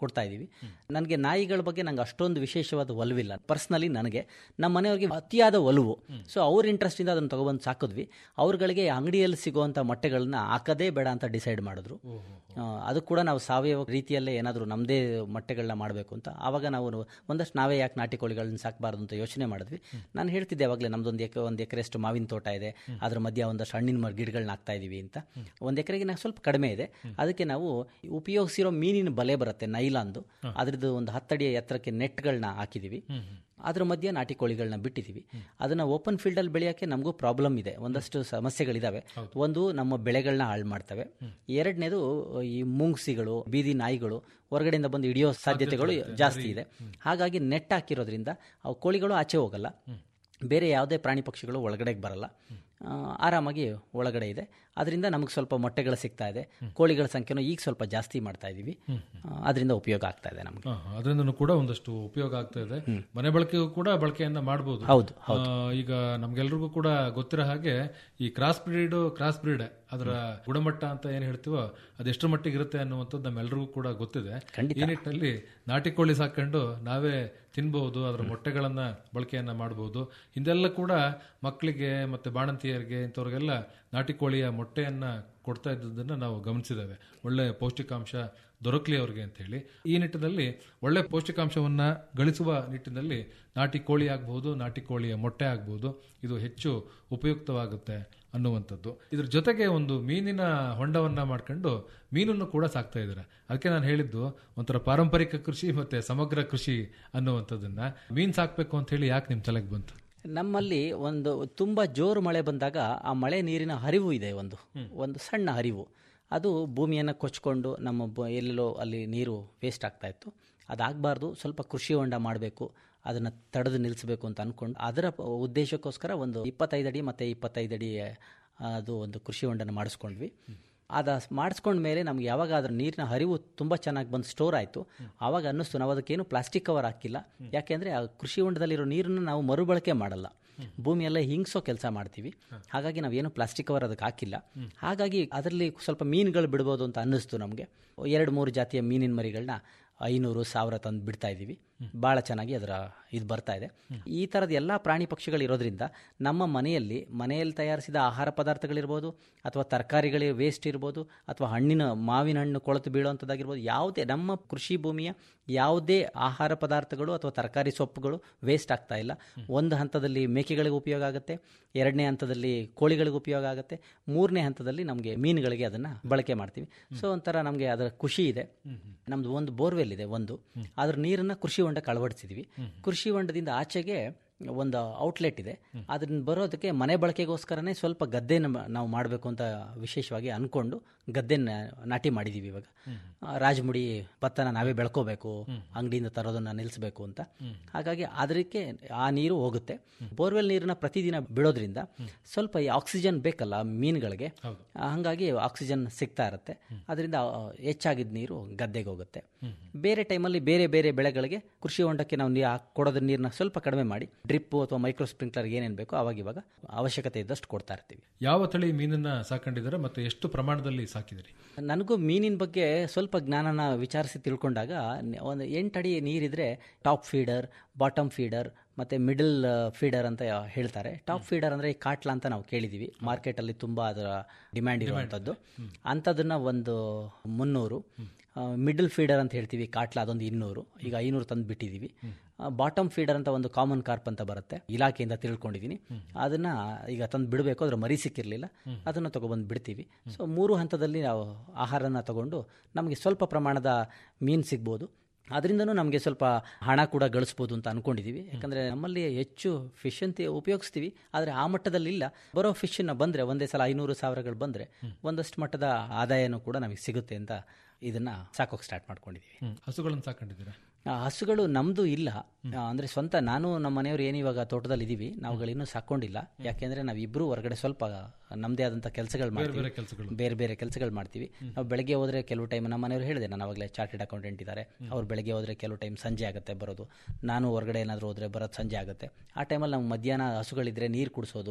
ಕೊಡ್ತಾ ಇದ್ದೀವಿ ನನಗೆ ನಾಯಿಗಳ ಬಗ್ಗೆ ನಂಗೆ ಅಷ್ಟೊಂದು ವಿಶೇಷವಾದ ಒಲವಿಲ್ಲ ಪರ್ಸ್ನಲಿ ನನಗೆ ನಮ್ಮ ಮನೆಯವ್ರಿಗೆ ಅತಿಯಾದ ಒಲವು ಸೊ ಅವ್ರ ಇಂಟ್ರೆಸ್ಟಿಂದ ಅದನ್ನು ತಗೊಬಂದು ಸಾಕಿದ್ವಿ ಅವ್ರಗಳಿಗೆ ಅಂಗಡಿಯಲ್ಲಿ ಸಿಗುವಂಥ ಮೊಟ್ಟೆಗಳನ್ನ ಹಾಕದೇ ಬೇಡ ಅಂತ ಡಿಸೈಡ್ ಮಾಡಿದ್ರು ಆ, ಅದು ಕೂಡ ನಾವು ಸಾವಯವ ರೀತಿಯಲ್ಲೇ ಏನಾದರೂ ನಮ್ಮದೇ ಮೊಟ್ಟೆಗಳನ್ನ ಮಾಡಬೇಕು ಅಂತ ಆವಾಗ ನಾವು ಒಂದಷ್ಟು ನಾವೇ ಯಾಕೆ ನಾಟಿ ಕೋಳಿಗಳನ್ನ ಸಾಕಬಾರ್ದು ಅಂತ ಯೋಚನೆ ಮಾಡಿದ್ವಿ ನಾನು ಹೇಳ್ತಿದ್ದೆ ಅವಾಗಲೇ ನಮ್ದೊಂದು ಎಕರೆ ಒಂದು ಎಕರೆಷ್ಟು ಮಾವಿನ ತೋಟ ಇದೆ ಅದ್ರ ಮಧ್ಯೆ ಒಂದಷ್ಟು ಹಣ್ಣಿನ ಮರ ಗಿಡಗಳನ್ನ ಹಾಕ್ತಾ ಇದೀವಿ ಅಂತ ಒಂದು ಎಕರೆಗೆ ನಾವು ಸ್ವಲ್ಪ ಕಡಿಮೆ ಇದೆ ಅದಕ್ಕೆ ನಾವು ಉಪಯೋಗಿಸಿರೋ ಮೀನಿನ ಬಲೆ ಬರುತ್ತೆ ನೈಲಾಂದು ಅದ್ರದ್ದು ಒಂದು ಹತ್ತಡಿ ಎತ್ತರಕ್ಕೆ ನೆಟ್ಗಳನ್ನ ಹಾಕಿದೀವಿ ಅದ್ರ ಮಧ್ಯೆ ನಾಟಿ ಕೋಳಿಗಳನ್ನ ಬಿಟ್ಟಿದ್ದೀವಿ ಅದನ್ನ ಓಪನ್ ಫೀಲ್ಡಲ್ಲಿ ಬೆಳೆಯೋಕ್ಕೆ ನಮಗೂ ಪ್ರಾಬ್ಲಮ್ ಇದೆ ಒಂದಷ್ಟು ಸಮಸ್ಯೆಗಳಿದಾವೆ ಒಂದು ನಮ್ಮ ಬೆಳೆಗಳನ್ನ ಹಾಳು ಮಾಡ್ತವೆ ಎರಡನೇದು ಈ ಮುಂಗ್ಸಿಗಳು ಬೀದಿ ನಾಯಿಗಳು ಹೊರಗಡೆಯಿಂದ ಬಂದು ಹಿಡಿಯೋ ಸಾಧ್ಯತೆಗಳು ಜಾಸ್ತಿ ಇದೆ ಹಾಗಾಗಿ ನೆಟ್ ಹಾಕಿರೋದ್ರಿಂದ ಅವು ಕೋಳಿಗಳು ಆಚೆ ಹೋಗಲ್ಲ ಬೇರೆ ಯಾವುದೇ ಪ್ರಾಣಿ ಪಕ್ಷಿಗಳು ಒಳಗಡೆಗೆ ಬರಲ್ಲ ಆ, ಆರಾಮಾಗಿ ಒಳಗಡೆ ಇದೆ ಅದರಿಂದ ನಮಗೆ ಸ್ವಲ್ಪ ಮೊಟ್ಟೆಗಳು ಸಿಗ್ತಾ ಇದೆ ಕೋಳಿಗಳ ಸಂಖ್ಯೆನೂ ಈಗ ಸ್ವಲ್ಪ ಜಾಸ್ತಿ ಮಾಡ್ತಾ ಇದ್ದೀವಿ ಅದರಿಂದ ಉಪಯೋಗ ಆಗ್ತಾ ಇದೆ ನಮಗೆ ಅದರಿಂದ ಕೂಡ ಒಂದಷ್ಟು ಉಪಯೋಗ ಆಗ್ತಾ ಇದೆ ಮನೆ ಬಳಕೆಗೂ ಕೂಡ ಬಳಕೆಯನ್ನ ಮಾಡಬಹುದು ಹೌದು, ಹೌದು. ಈಗ ನಮ್ಗೆಲ್ರಿಗೂ ಕೂಡ ಗೊತ್ತಿರೋ ಹಾಗೆ ಈ ಕ್ರಾಸ್ ಬ್ರೀಡ್ ಕ್ರಾಸ್ ಬ್ರೀಡ್ ಅದರ ಗುಣಮಟ್ಟ ಅಂತ ಏನ್ ಹೇಳ್ತೀವೋ ಅದೆಷ್ಟರ ಮಟ್ಟಿಗೆ ಇರುತ್ತೆ ಅನ್ನುವಂಥದ್ದು ನಮ್ಮೆಲ್ರಿಗೂ ಕೂಡ ಗೊತ್ತಿದೆ ಈ ನಿಟ್ಟಿನಲ್ಲಿ ನಾಟಿ ಕೋಳಿ ಸಾಕೊಂಡು ನಾವೇ ತಿನ್ಬಹುದು ಅದರ ಮೊಟ್ಟೆಗಳನ್ನ ಬಳಕೆಯನ್ನ ಮಾಡಬಹುದು ಹಿಂದೆಲ್ಲ ಕೂಡ ಮಕ್ಕಳಿಗೆ ಮತ್ತೆ ಬಾಣಂತಿಯರಿಗೆ ಇಂಥವ್ರಿಗೆಲ್ಲ ನಾಟಿ ಕೋಳಿಯ ಮೊಟ್ಟೆಯನ್ನ ಕೊಡ್ತಾ ಇದ್ದದನ್ನ ನಾವು ಗಮನಿಸಿದ್ದೇವೆ ಒಳ್ಳೆ ಪೌಷ್ಟಿಕಾಂಶ ದೊರಕಲಿ ಅವ್ರಿಗೆ ಅಂತ ಹೇಳಿ ಈ ನಿಟ್ಟಿನಲ್ಲಿ ಒಳ್ಳೆ ಪೌಷ್ಟಿಕಾಂಶವನ್ನ ಗಳಿಸುವ ನಿಟ್ಟಿನಲ್ಲಿ ನಾಟಿ ಕೋಳಿ ಆಗಬಹುದು ನಾಟಿ ಕೋಳಿಯ ಮೊಟ್ಟೆ ಆಗಬಹುದು ಇದು ಹೆಚ್ಚು ಉಪಯುಕ್ತವಾಗುತ್ತೆ ಅನ್ನುವಂಥದ್ದು ಇದ್ರ ಜೊತೆಗೆ ಒಂದು ಮೀನಿನ ಹೊಂಡವನ್ನ ಮಾಡ್ಕೊಂಡು ಮೀನನ್ನು ಕೂಡ ಸಾಕ್ತಾ ಇದ್ದಾರೆ ಅದಕ್ಕೆ ನಾನು ಹೇಳಿದ್ದು ಒಂಥರ ಪಾರಂಪರಿಕ ಕೃಷಿ ಮತ್ತೆ ಸಮಗ್ರ ಕೃಷಿ ಅನ್ನುವಂಥದ್ದನ್ನ ಮೀನ್ ಸಾಕ್ಬೇಕು ಅಂತ ಹೇಳಿ ಯಾಕೆ ನಿಮ್ ತಲೆಗೆ ಬಂತು ನಮ್ಮಲ್ಲಿ ಒಂದು ತುಂಬಾ ಜೋರು ಮಳೆ ಬಂದಾಗ ಆ ಮಳೆ ನೀರಿನ ಹರಿವು ಇದೆ ಒಂದು ಒಂದು ಸಣ್ಣ ಹರಿವು ಅದು ಭೂಮಿಯನ್ನು ಕೊಚ್ಕೊಂಡು ನಮ್ಮ ಬ- ಎಲ್ಲೆಲ್ಲೋ ಅಲ್ಲಿ ನೀರು ವೇಸ್ಟ್ ಆಗ್ತಾ ಇತ್ತು ಅದಾಗಬಾರ್ದು ಸ್ವಲ್ಪ ಕೃಷಿ ಹೊಂಡ ಮಾಡಬೇಕು ಅದನ್ನು ತಡೆದು ನಿಲ್ಲಿಸಬೇಕು ಅಂತ ಅಂದ್ಕೊಂಡು ಅದರ ಪ- ಉದ್ದೇಶಕ್ಕೋಸ್ಕರ ಒಂದು ಇಪ್ಪತ್ತೈದು ಅಡಿ ಮತ್ತು ಇಪ್ಪತ್ತೈದು ಅಡಿ ಅದು ಒಂದು ಕೃಷಿ ಹೊಂಡನ ಮಾಡಿಸ್ಕೊಂಡ್ವಿ ಅದ ಮಾಡಿಸ್ಕೊಂಡ ಮೇಲೆ ನಮ್ಗೆ ಯಾವಾಗ ಅದ್ರ ನೀರಿನ ಹರಿವು ತುಂಬ ಚೆನ್ನಾಗಿ ಬಂದು ಸ್ಟೋರ್ ಆಯಿತು ಆವಾಗ ಅನ್ನಿಸ್ತು ನಾವು ಅದಕ್ಕೇನು ಪ್ಲಾಸ್ಟಿಕ್ ಕವರ್ ಹಾಕಿಲ್ಲ ಯಾಕೆಂದರೆ ಆ ಕೃಷಿ ಹೊಂಡದಲ್ಲಿರೋ ನೀರನ್ನು ನಾವು ಮರುಬಳಕೆ ಮಾಡಲ್ಲ ಭೂಮಿಯೆಲ್ಲ ಹಿಂಗ್ಸೋ ಕೆಲಸ ಮಾಡ್ತೀವಿ ಹಾಗಾಗಿ ನಾವೇನು ಪ್ಲಾಸ್ಟಿಕ್ ಕವರ್ ಅದಕ್ಕೆ ಹಾಕಿಲ್ಲ ಹಾಗಾಗಿ ಅದರಲ್ಲಿ ಸ್ವಲ್ಪ ಮೀನುಗಳು ಬಿಡ್ಬೋದು ಅಂತ ಅನ್ನಿಸ್ತು ನಮಗೆ ಎರಡು ಮೂರು ಜಾತಿಯ ಮೀನಿನ ಮರಿಗಳನ್ನ ಐನೂರು ಸಾವಿರ ತಂದು ಬಿಡ್ತಾ ಇದ್ದೀವಿ ಭಾಳ ಚೆನ್ನಾಗಿ ಅದರ ಇದು ಬರ್ತಾ ಇದೆ ಈ ಥರದ ಎಲ್ಲ ಪ್ರಾಣಿ ಪಕ್ಷಿಗಳು ಇರೋದ್ರಿಂದ ನಮ್ಮ ಮನೆಯಲ್ಲಿ ಮನೆಯಲ್ಲಿ ತಯಾರಿಸಿದ ಆಹಾರ ಪದಾರ್ಥಗಳಿರ್ಬೋದು ಅಥವಾ ತರಕಾರಿಗಳ ವೇಸ್ಟ್ ಇರ್ಬೋದು ಅಥವಾ ಹಣ್ಣಿನ ಮಾವಿನ ಹಣ್ಣು ಕೊಳೆತು ಬೀಳುವಂಥದ್ದಾಗಿರ್ಬೋದು ಯಾವುದೇ ನಮ್ಮ ಕೃಷಿ ಭೂಮಿಯ ಯಾವುದೇ ಆಹಾರ ಪದಾರ್ಥಗಳು ಅಥವಾ ತರಕಾರಿ ಸೊಪ್ಪುಗಳು ವೇಸ್ಟ್ ಆಗ್ತಾ ಇಲ್ಲ ಒಂದು ಹಂತದಲ್ಲಿ ಮೇಕೆಗಳಿಗೆ ಉಪಯೋಗ ಆಗುತ್ತೆ ಎರಡನೇ ಹಂತದಲ್ಲಿ ಕೋಳಿಗಳಿಗೆ ಉಪಯೋಗ ಆಗುತ್ತೆ ಮೂರನೇ ಹಂತದಲ್ಲಿ ನಮಗೆ ಮೀನುಗಳಿಗೆ ಅದನ್ನು ಬಳಕೆ ಮಾಡ್ತೀವಿ ಸೊ ಒಂಥರ ನಮಗೆ ಅದರ ಖುಷಿ ಇದೆ ನಮ್ದು ಒಂದು ಬೋರ್ವೆಲ್ ಇದೆ ಒಂದು ಅದ್ರ ನೀರನ್ನು ಕೃಷಿ ಹೊಂಡಕ್ಕೆ ಅಳವಡಿಸಿದ್ವಿ ಕೃಷಿ ಹೊಂಡದಿಂದ ಆಚೆಗೆ ಒಂದು ಔಟ್ಲೆಟ್ ಇದೆ ಅದನ್ನ ಬರೋದಕ್ಕೆ ಮನೆ ಬಳಕೆಗೋಸ್ಕರನೇ ಸ್ವಲ್ಪ ಗದ್ದೆ ನಾವು ಮಾಡಬೇಕು ಅಂತ ವಿಶೇಷವಾಗಿ ಅನ್ಕೊಂಡು ಗದ್ದೆ ನಾಟಿ ಮಾಡಿದೀವಿ ಇವಾಗ ಆ, ರಾಜಮುಡಿ ಭತ್ತನ ನಾವೇ ಬೆಳ್ಕೋಬೇಕು ಅಂಗಡಿಯಿಂದ ತರೋದನ್ನ ನಿಲ್ಲಿಸಬೇಕು ಅಂತ ಹಾಗಾಗಿ ಅದಕ್ಕೆ ಆ ನೀರು ಹೋಗುತ್ತೆ ಬೋರ್ವೆಲ್ ನೀರನ್ನ ಪ್ರತಿದಿನ ಬಿಡೋದ್ರಿಂದ ಸ್ವಲ್ಪ ಈ ಆಕ್ಸಿಜನ್ ಬೇಕಲ್ಲ ಮೀನುಗಳಿಗೆ ಆ, ಹಂಗಾಗಿ ಆಕ್ಸಿಜನ್ ಸಿಗ್ತಾ ಇರುತ್ತೆ ಅದರಿಂದ ಆ, ಹೆಚ್ಚಾಗಿದ್ದ ನೀರು ಗದ್ದೆಗೆ ಹೋಗುತ್ತೆ ಬೇರೆ ಟೈಮಲ್ಲಿ ಬೇರೆ ಬೇರೆ ಬೆಳೆಗಳಿಗೆ ಕೃಷಿ ಹೊಂಡಕ್ಕೆ ನಾವು ನೀರು ಕೊಡೋದ್ರ ನೀರನ್ನ ಸ್ವಲ್ಪ ಕಡಿಮೆ ಮಾಡಿ ಡ್ರಿಪ್ ಅಥವಾ ಮೈಕ್ರೋ ಸ್ಪ್ರಿಂಕ್ಲರ್ ಏನೇನು ಬೇಕೋ ಅವಾಗ ಇವಾಗ ಅವಶ್ಯಕತೆ ಇದ್ದಷ್ಟು ಕೊಡ್ತಾ ಇರ್ತೀವಿ ಯಾವ ತಳಿ ಮೀನನ್ನ ಸಾಕೊಂಡಿದ್ದಾರೆ ಮತ್ತೆ ಎಷ್ಟು ಪ್ರಮಾಣದಲ್ಲಿ ಸಾಕಿದಿರಿ ನನಗೂ ಮೀನಿನ ಬಗ್ಗೆ ಸ್ವಲ್ಪ ಜ್ಞಾನನ ವಿಚಾರಿಸಿ ತಿಳ್ಕೊಂಡಾಗ ನ- ಒಂದು ಎಂಟಡಿ ನೀರಿದ್ರೆ ಟಾಪ್ ಫೀಡರ್ ಬಾಟಮ್ ಫೀಡರ್ ಮತ್ತು ಮಿಡಲ್ ಫೀಡರ್ ಅಂತ ಹೇಳ್ತಾರೆ ಟಾಪ್ ಫೀಡರ್ ಅಂದರೆ ಕಾಟ್ಲಾ ಅಂತ ನಾವು ಕೇಳಿದ್ದೀವಿ ಮಾರ್ಕೆಟಲ್ಲಿ ತುಂಬ ಅದರ ಡಿಮ್ಯಾಂಡ್ ಇರುವಂಥದ್ದು ಅಂಥದ್ದನ್ನು ಒಂದು ಮುನ್ನೂರು ಮಿಡಲ್ ಫೀಡರ್ ಅಂತ ಹೇಳ್ತೀವಿ ಕಾಟ್ಲಾ ಅದೊಂದು ಇನ್ನೂರು ಈಗ ಐನೂರು ತಂದು ಬಿಟ್ಟಿದ್ದೀವಿ ಬಾಟಮ್ ಫೀಡರ್ ಅಂತ ಒಂದು ಕಾಮನ್ ಕಾರ್ಪ್ ಅಂತ ಬರುತ್ತೆ ಇಲಾಖೆಯಿಂದ ತಿಳ್ಕೊಂಡಿದ್ದೀನಿ ಅದನ್ನ ಈಗ ತಂದು ಬಿಡಬೇಕು ಅದ್ರ ಮರಿ ಸಿಕ್ಕಿರಲಿಲ್ಲ ಅದನ್ನು ತಗೊಬಂದು ಬಿಡ್ತೀವಿ ಸೊ ಮೂರು ಹಂತದಲ್ಲಿ ನಾವು ಆಹಾರನ ತಗೊಂಡು ನಮಗೆ ಸ್ವಲ್ಪ ಪ್ರಮಾಣದ ಮೀನು ಸಿಗ್ಬೋದು ಅದರಿಂದನೂ ನಮಗೆ ಸ್ವಲ್ಪ ಹಣ ಕೂಡ ಗಳಿಸ್ಬೋದು ಅಂತ ಅನ್ಕೊಂಡಿದ್ದೀವಿ ಯಾಕಂದರೆ ನಮ್ಮಲ್ಲಿ ಹೆಚ್ಚು ಫಿಶ್ ಅಂತ ಉಪಯೋಗಿಸ್ತೀವಿ ಆದರೆ ಆ ಮಟ್ಟದಲ್ಲಿ ಇಲ್ಲ ಬರೋ ಫಿಶನ್ನು ಬಂದರೆ ಒಂದೇ ಸಲ ಐನೂರು ಸಾವಿರಗಳು ಬಂದರೆ ಒಂದಷ್ಟು ಮಟ್ಟದ ಆದಾಯನೂ ಕೂಡ ನಮಗೆ ಸಿಗುತ್ತೆ ಅಂತ ಇದನ್ನ ಸಾಕೋಕೆ ಸ್ಟಾರ್ಟ್ ಮಾಡ್ಕೊಂಡಿದ್ದೀವಿ ಹಸುಗಳನ್ನು ಸಾಕೊಂಡಿದ್ದೀರಾ ಆ, ಹಸುಗಳು ನಮ್ದು ಇಲ್ಲ ಆ, ಅಂದ್ರೆ ಸ್ವಂತ ನಾನು ನಮ್ಮ ಮನೆಯವರು ಏನು ಇವಾಗ ತೋಟದಲ್ಲಿ ಇದೀವಿ ನಾವುಗಳಿನ್ನೂ ಸಾಕೊಂಡಿಲ್ಲ ಯಾಕೆಂದ್ರೆ ನಾವಿಬ್ರು ಹೊರಗಡೆ ಸ್ವಲ್ಪ ನಮ್ದೇ ಆದಂತ ಕೆಲಸಗಳು ಬೇರೆ ಮಾಡ್ತೀವಿ ಕೆಲ್ಸಗಳು. ಬೇರೆ ಬೇರೆ ಕೆಲಸಗಳು ಮಾಡ್ತೀವಿ ನಾವು ಬೆಳಗ್ಗೆ ಹೋದ್ರೆ ಕೆಲವು ಟೈಮ್ ನಮ್ಮ ಮನೆಯವರು ಹೇಳಿದೆ ನಾನು ಅವಾಗಲೇ ಚಾರ್ಟೆಡ್ ಅಕೌಂಟೆಂಟ್ ಇದ್ದಾರೆ ಅವ್ರು ಬೆಳಗ್ಗೆ ಹೋದ್ರೆ ಕೆಲವು ಟೈಮ್ ಸಂಜೆ ಆಗುತ್ತೆ ಬರೋದು ನಾನು ಹೊರಗಡೆ ಏನಾದರೂ ಹೋದ್ರೆ ಬರೋದು ಸಂಜೆ ಆಗುತ್ತೆ ಆ ಟೈಮಲ್ಲಿ ನಾವು ಮಧ್ಯಾಹ್ನ ಹಸುಗಳಿದ್ರೆ ನೀರು ಕುಡಿಸೋದು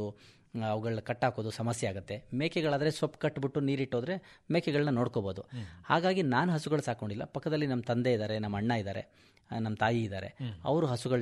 ಅವುಗಳನ್ನ ಕಟ್ಟಾಕೋದು ಸಮಸ್ಯೆ ಆಗುತ್ತೆ ಮೇಕೆಗಳಾದರೆ ಸೊಪ್ಪು ಕಟ್ಬಿಟ್ಟು ನೀರಿಟ್ಟೋದ್ರೆ ಮೇಕೆಗಳನ್ನ ನೋಡ್ಕೋಬೋದು ಹಾಗಾಗಿ ನಾನು ಹಸುಗಳು ಸಾಕೊಂಡಿಲ್ಲ ಪಕ್ಕದಲ್ಲಿ ನಮ್ಮ ತಂದೆ ಇದ್ದಾರೆ ನಮ್ಮ ಅಣ್ಣ ಇದ್ದಾರೆ ನಮ್ಮ ತಾಯಿ ಇದ್ದಾರೆ ಅವರು ಹಸುಗಳು